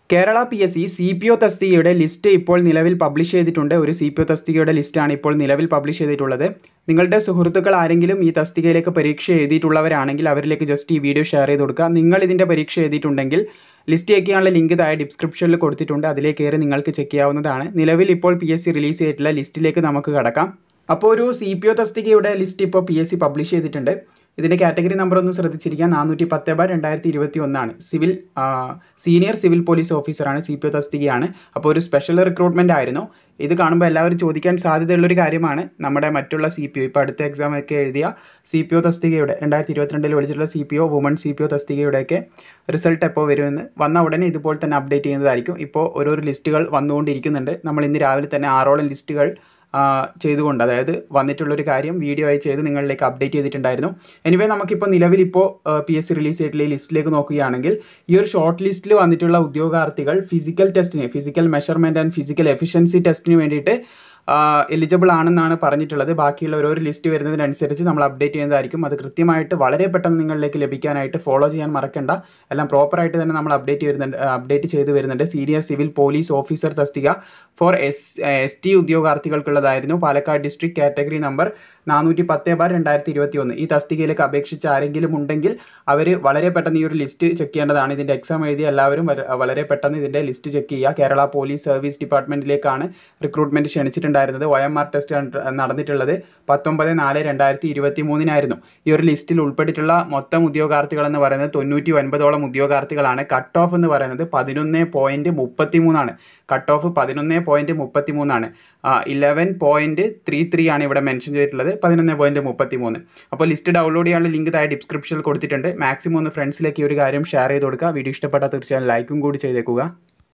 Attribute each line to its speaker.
Speaker 1: Kerala P S C C P O തസ്തികയുടെ list ഇപ്പോൾ നിലവിൽ പബ്ലിഷ് ചെയ്തിട്ടുണ്ട് ഒരു സി പി ഒ തസ്തികയുടെ ലിസ്റ്റാണ് ഇപ്പോൾ നിലവിൽ പബ്ലിഷ് ചെയ്തിട്ടുള്ളത് നിങ്ങളുടെ സുഹൃത്തുക്കൾ ആരെങ്കിലും ഈ തസ്തികയിലേക്ക് പരീക്ഷ എഴുതിയിട്ടുള്ളവരാണെങ്കിൽ അവരിലേക്ക് ജസ്റ്റ് ഈ വീഡിയോ ഷെയർ ചെയ്ത് കൊടുക്കുക നിങ്ങൾ ഇതിൻ്റെ പരീക്ഷ എഴുതിയിട്ടുണ്ടെങ്കിൽ ലിസ്റ്റ് ചെക്ക് ചെയ്യാനുള്ള ലിങ്ക് താഴെ ഡിസ്ക്രിപ്ഷനിൽ കൊടുത്തിട്ടുണ്ട് അതിലേക്ക് കയറി നിങ്ങൾക്ക് ചെക്ക് ചെയ്യാവുന്നതാണ് നിലവിൽ ഇപ്പോൾ പി എസ് സി റിലീസ് ചെയ്തിട്ടുള്ള ലിസ്റ്റിലേക്ക് നമുക്ക് കടക്കാം അപ്പോൾ ഒരു സി പി ഒ തസ്തികയുടെ ലിസ്റ്റ് ഇപ്പോൾ പി എസ് സി പബ്ലിഷ് ചെയ്തിട്ടുണ്ട് ഇതിൻ്റെ കാറ്റഗറി നമ്പർ ഒന്ന് ശ്രദ്ധിച്ചിരിക്കുക നാനൂറ്റി പത്ത് ബാർ രണ്ടായിരത്തി ഇരുപത്തി ഒന്നാണ് സിവിൽ സീനിയർ സിവിൽ പോലീസ് ഓഫീസറാണ് സി പി ഒ തസ്തികയാണ് അപ്പോൾ ഒരു സ്പെഷ്യൽ റിക്രൂട്ട്മെൻ്റ് ആയിരുന്നു ഇത് കാണുമ്പോൾ എല്ലാവരും ചോദിക്കാൻ സാധ്യതയുള്ളൊരു കാര്യമാണ് നമ്മുടെ മറ്റുള്ള സി പി ഒ ഇപ്പോൾ അടുത്ത എക്സാം ഒക്കെ എഴുതിയ സി പി ഒ തസ്തികയുടെ രണ്ടായിരത്തി ഇരുപത്തിരണ്ടിൽ വിളിച്ചിട്ടുള്ള C P O woman C P O തസ്തികയുടെയൊക്കെ റിസൾട്ട് എപ്പോൾ വരുമെന്ന് വന്ന ഉടനെ ഇതുപോലെ തന്നെ അപ്ഡേറ്റ് ചെയ്യുന്നതായിരിക്കും ഇപ്പോൾ ഓരോരോ ലിസ്റ്റുകൾ വന്നുകൊണ്ടിരിക്കുന്നുണ്ട് നമ്മൾ ഇന്ന് രാവിലെ തന്നെ ആറോളം ലിസ്റ്റുകൾ ചെയ്തുകൊണ്ട് അതായത് വന്നിട്ടുള്ളൊരു കാര്യം വീഡിയോ ആയി ചെയ്ത് നിങ്ങളിലേക്ക് അപ്ഡേറ്റ് ചെയ്തിട്ടുണ്ടായിരുന്നു എനിവേ നമുക്കിപ്പോൾ നിലവിൽ ഇപ്പോൾ പി എസ് സി റിലീസ് ചെയ്തിട്ടുള്ള ഈ ലിസ്റ്റിലേക്ക് നോക്കുകയാണെങ്കിൽ ഈ ഒരു ഷോർട്ട് ലിസ്റ്റിൽ വന്നിട്ടുള്ള ഉദ്യോഗാർത്ഥികൾ ഫിസിക്കൽ ടെസ്റ്റിന് physical measurement and physical efficiency ടെസ്റ്റിന് വേണ്ടിയിട്ട് എലിജിബിൾ ആണെന്നാണ് പറഞ്ഞിട്ടുള്ളത് ബാക്കിയുള്ള ഓരോ ലിസ്റ്റ് വരുന്നതിനനുസരിച്ച് നമ്മൾ അപ്ഡേറ്റ് ചെയ്യുന്നതായിരിക്കും അത് കൃത്യമായിട്ട് വളരെ പെട്ടെന്ന് നിങ്ങളിലേക്ക് ലഭിക്കാനായിട്ട് ഫോളോ ചെയ്യാൻ മറക്കണ്ട എല്ലാം പ്രോപ്പറായിട്ട് തന്നെ നമ്മൾ അപ്ഡേറ്റ് വരുന്നുണ്ട് അപ്ഡേറ്റ് ചെയ്ത് വരുന്നുണ്ട് സീനിയർ സിവിൽ പോലീസ് ഓഫീസർ തസ്തിക ഫോർ എസ് എസ് ടി ഉദ്യോഗാർത്ഥികൾക്കുള്ളതായിരുന്നു പാലക്കാട് ഡിസ്ട്രിക്ട് കാറ്റഗറി നമ്പർ നാനൂറ്റി പത്ത് ബാർ രണ്ടായിരത്തി ഇരുപത്തി ഒന്ന് ഈ തസ്തികയിലേക്ക് അപേക്ഷിച്ച് ആരെങ്കിലും ഉണ്ടെങ്കിൽ അവർ വളരെ പെട്ടെന്ന് ഈ ഒരു ലിസ്റ്റ് ചെക്ക് ചെയ്യേണ്ടതാണ് ഇതിൻ്റെ എക്സാം എഴുതിയ എല്ലാവരും വളരെ പെട്ടെന്ന് ഇതിൻ്റെ ലിസ്റ്റ് ചെക്ക് ചെയ്യുക കേരള പോലീസ് സർവീസ് ഡിപ്പാർട്ട്മെൻറ്റിലേക്കാണ് റിക്രൂട്ട്മെൻറ്റ് ക്ഷണിച്ചിട്ടുണ്ടായിരുന്നത് ഒ എം ആർ ടെസ്റ്റ് നടന്നിട്ടുള്ളത് പത്തൊമ്പത് നാല് രണ്ടായിരത്തി ഇരുപത്തി മൂന്നിനായിരുന്നു ഈ ഒരു ലിസ്റ്റിൽ ഉൾപ്പെട്ടിട്ടുള്ള മൊത്തം ഉദ്യോഗാർത്ഥികൾ എന്ന് പറയുന്നത് തൊണ്ണൂറ്റി ഒൻപതോളം ഉദ്യോഗാർത്ഥികളാണ് കട്ട് ഓഫ് എന്ന് പറയുന്നത് പതിനൊന്ന് പോയിന്റ് മുപ്പത്തി മൂന്നാണ് കട്ട് ഓഫ് പതിനൊന്ന് പോയിന്റ് മുപ്പത്തി മൂന്നാണ് ഇലവൻ പോയിന്റ് ത്രീ ത്രീ ആണ് ഇവിടെ മെൻഷൻ ചെയ്തിട്ടുള്ളത് പതിനൊന്ന് പോയിന്റ് മുപ്പത്തി മൂന്ന് അപ്പോൾ ലിസ്റ്റ് ഡൗൺലോഡ് ചെയ്യാനുള്ള ലിങ്ക് താഴെ ഡിസ്ക്രിപ്ഷനിൽ കൊടുത്തിട്ടുണ്ട് മാക്സിമം ഒന്ന് ഫ്രണ്ട്സിലേക്ക് ഈ ഒരു കാര്യം ഷെയർ ചെയ്ത് കൊടുക്കുക വീഡിയോ ഇഷ്ടപ്പെട്ടാൽ തീർച്ചയായും ലൈക്കും കൂടി ചെയ്തേക്കുക